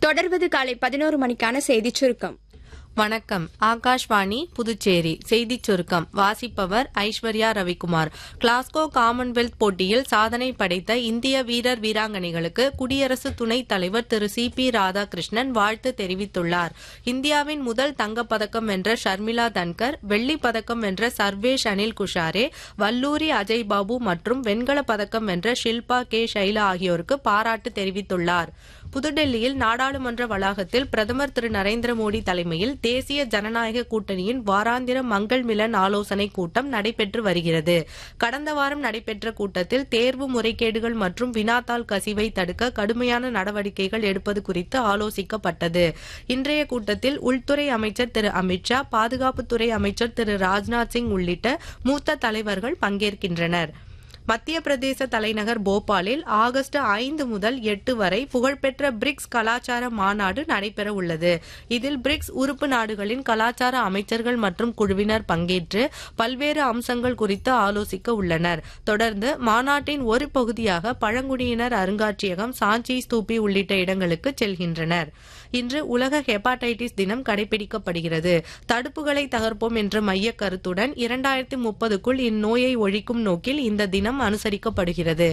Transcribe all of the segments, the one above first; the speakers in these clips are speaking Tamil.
தொடர்வது காலை பதினோரு மணிக்கான செய்திச் சுருக்கம் வணக்கம் ஆகாஷ்வாணி புதுச்சேரி செய்திச் சுருக்கம் வாசிப்பவர் ஐஸ்வர்யா ரவிக்குமார் கிளாஸ்கோ காமன்வெல்த் போட்டியில் சாதனை படைத்த இந்திய வீரர் வீராங்கனைகளுக்கு குடியரசு துணைத் தலைவர் திரு சி பி ராதாகிருஷ்ணன் வாழ்த்து தெரிவித்துள்ளார் இந்தியாவின் முதல் தங்கப்பதக்கம் வென்ற ஷர்மிளா தன்கர் வெள்ளிப் பதக்கம் வென்ற சர்வேஷ் அனில் குஷாரே வல்லூரி அஜய் பாபு மற்றும் வெண்கலப் பதக்கம் வென்ற ஷில்பா கே ஷைலா ஆகியோருக்கு பாராட்டு தெரிவித்துள்ளார் புதுடெல்லியில் நாடாளுமன்ற வளாகத்தில் பிரதமர் திரு நரேந்திர மோடி தலைமையில் தேசிய ஜனநாயக கூட்டணியின் வாராந்திர மங்கள் மிலன் ஆலோசனைக் கூட்டம் நடைபெற்று வருகிறது கடந்த வாரம் நடைபெற்ற கூட்டத்தில் தேர்வு முறைகேடுகள் மற்றும் வினாத்தாள் கசிவை தடுக்க கடுமையான நடவடிக்கைகள் எடுப்பது குறித்து ஆலோசிக்கப்பட்டது இன்றைய கூட்டத்தில் உள்துறை அமைச்சர் திரு அமித்ஷா பாதுகாப்புத்துறை அமைச்சர் திரு ராஜ்நாத் சிங் உள்ளிட்ட மூத்த தலைவர்கள் பங்கேற்கின்றனர் மத்திய பிரதேச தலைநகர் போபாலில் ஆகஸ்ட் ஐந்து முதல் எட்டு வரை புகழ்பெற்ற பிரிக்ஸ் கலாச்சார மாநாடு நடைபெற உள்ளது இதில் பிரிக்ஸ் உறுப்பு நாடுகளின் கலாச்சார அமைச்சர்கள் மற்றும் குழுவினர் பங்கேற்று பல்வேறு அம்சங்கள் குறித்து ஆலோசிக்க உள்ளனர் தொடர்ந்து மாநாட்டின் ஒரு பகுதியாக பழங்குடியினர் அருங்காட்சியகம் சாஞ்சி ஸ்தூபி உள்ளிட்ட இடங்களுக்கு செல்கின்றனர் இன்று உலக ஹெப்பாடைட்டிஸ் தினம் கடைபிடிக்கப்படுகிறது தடுப்புகளை தகர்ப்போம் என்ற மைய கருத்துடன் இரண்டாயிரத்தி முப்பதுக்குள் இந்நோயை ஒழிக்கும் நோக்கில் இந்த தினம் அனுசரிக்கப்படுகிறது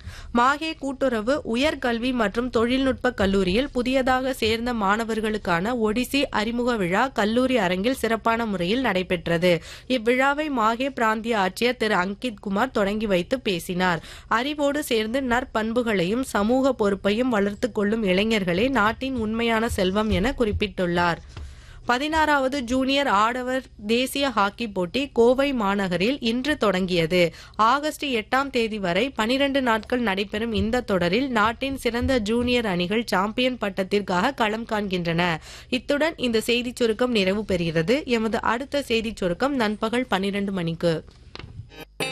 மாஹே கூட்டுறவு உயர்கல்வி மற்றும் தொழில்நுட்ப கல்லூரியில் புதியதாக சேர்ந்த மாணவர்களுக்கான ஒடிசி அறிமுக விழா கல்லூரி அரங்கில் சிறப்பான முறையில் நடைபெற்றது இவ்விழாவை மாஹே பிராந்திய ஆட்சியர் திரு அங்கித் குமார் தொடங்கி வைத்து பேசினார் அறிவோடு சேர்ந்து நற்பண்புகளையும் சமூக பொறுப்பையும் வளர்த்துக் கொள்ளும் இளைஞர்களே நாட்டின் உண்மையான செல்வம் என குறிப்பிட்டுள்ளார் பதினாறாவது ஜூனியர் ஆடவர் தேசிய ஹாக்கி போட்டி கோவை மாநகரில் இன்று தொடங்கியது ஆகஸ்ட் எட்டாம் தேதி வரை பனிரண்டு நாட்கள் நடைபெறும் இந்த தொடரில் நாட்டின் சிறந்த ஜூனியர் அணிகள் சாம்பியன் பட்டத்திற்காக களம் காண்கின்றன இத்துடன் இந்த செய்திச் சுருக்கம் நிறைவு பெறுகிறது எமது அடுத்த செய்திச் சுருக்கம் நண்பகல் பனிரெண்டு மணிக்கு